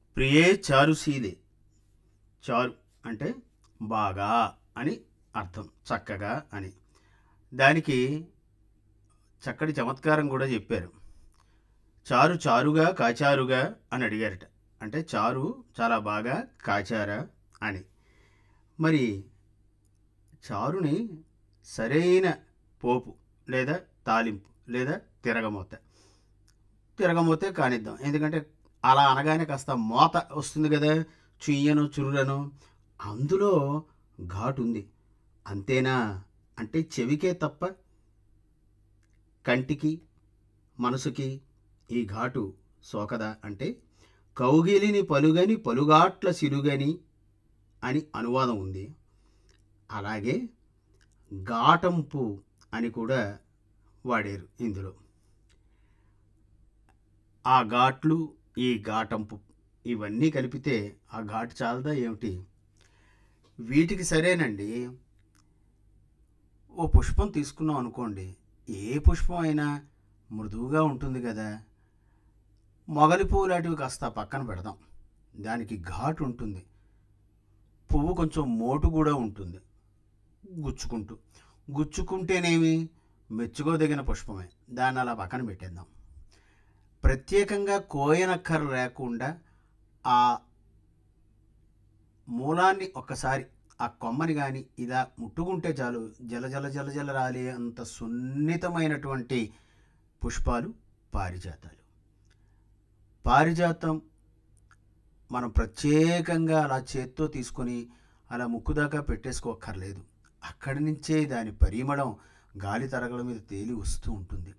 ప్రియే చారుశీలే చారు అంటే బాగా అని అర్థం చక్కగా అని దానికి చక్కటి చమత్కారం కూడా చెప్పారు చారు చారుగా కాచారుగా అని అడిగారట అంటే చారు చాలా బాగా కాచారా అని మరి చారుని సరైన పోపు లేదా తాలింపు లేదా తిరగమూత తిరగమూతే కానిద్దాం ఎందుకంటే అలా అనగానే కాస్త మోత వస్తుంది కదా చుయ్యను చురురను అందులో ఘాటు ఉంది అంతేనా అంటే చెవికే తప్ప కంటికి మనసుకి ఈ ఘాటు సోకదా అంటే కౌగిలిని పలుగని పలుగాట్ల సిరుగని అని అనువాదం ఉంది అలాగే ఘాటంపు అని కూడా వాడారు ఇందులో ఆ ఘాట్లు ఈ ఘాటంపు ఇవన్నీ కలిపితే ఆ ఘాటు చాలదా ఏమిటి వీటికి సరేనండి ఓ పుష్పం తీసుకున్నాం అనుకోండి ఏ పుష్పం అయినా మృదువుగా ఉంటుంది కదా మొగలి పువ్వు లాంటివి కాస్త పక్కన పెడదాం దానికి ఘాటు ఉంటుంది పువ్వు కొంచెం మోటు కూడా ఉంటుంది గుచ్చుకుంటూ గుచ్చుకుంటేనేమి మెచ్చుకోదగిన పుష్పమే దాన్ని అలా పక్కన పెట్టేద్దాం ప్రత్యేకంగా కోయనక్కర లేకుండా ఆ మూలాన్ని ఒక్కసారి ఆ కొమ్మని కానీ ఇలా ముట్టుకుంటే చాలు జల జల జల జల రాలే అంత సున్నితమైనటువంటి పుష్పాలు పారిజాతాలు పారిజాతం మనం ప్రత్యేకంగా అలా చేత్తో తీసుకొని అలా ముక్కు దాకా పెట్టేసుకోక్కర్లేదు అక్కడి నుంచే దాని పరిమళం గాలి తరగల మీద తేలి వస్తూ ఉంటుంది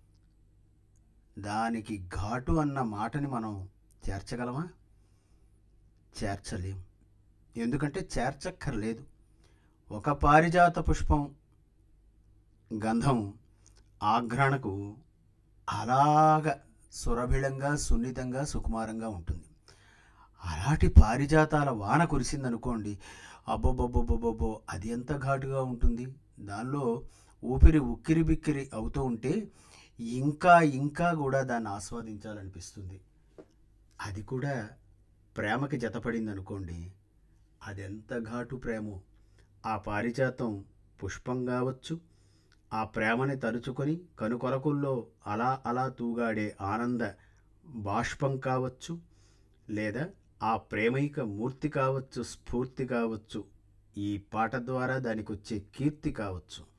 దానికి ఘాటు అన్న మాటని మనం చేర్చగలమా చేర్చలేం ఎందుకంటే చేర్చక్కర్లేదు ఒక పారిజాత పుష్పం గంధం ఆఘ్రాణకు అలాగ సురభిళంగా సున్నితంగా సుకుమారంగా ఉంటుంది అలాంటి పారిజాతాల వాన కురిసిందనుకోండి అబ్బోబ్బోబ్బోబ్బోబ్బో అది ఎంత ఘాటుగా ఉంటుంది దానిలో ఊపిరి ఉక్కిరి బిక్కిరి అవుతూ ఉంటే ఇంకా ఇంకా కూడా దాన్ని ఆస్వాదించాలనిపిస్తుంది అది కూడా ప్రేమకి జతపడింది అనుకోండి అది ఎంత ఘాటు ప్రేమో ఆ పారిజాతం పుష్పం కావచ్చు ఆ ప్రేమని తలుచుకొని కనుకొలకుల్లో అలా అలా తూగాడే ఆనంద బాష్పం కావచ్చు లేదా ఆ ప్రేమైక మూర్తి కావచ్చు స్ఫూర్తి కావచ్చు ఈ పాట ద్వారా దానికి వచ్చే కీర్తి కావచ్చు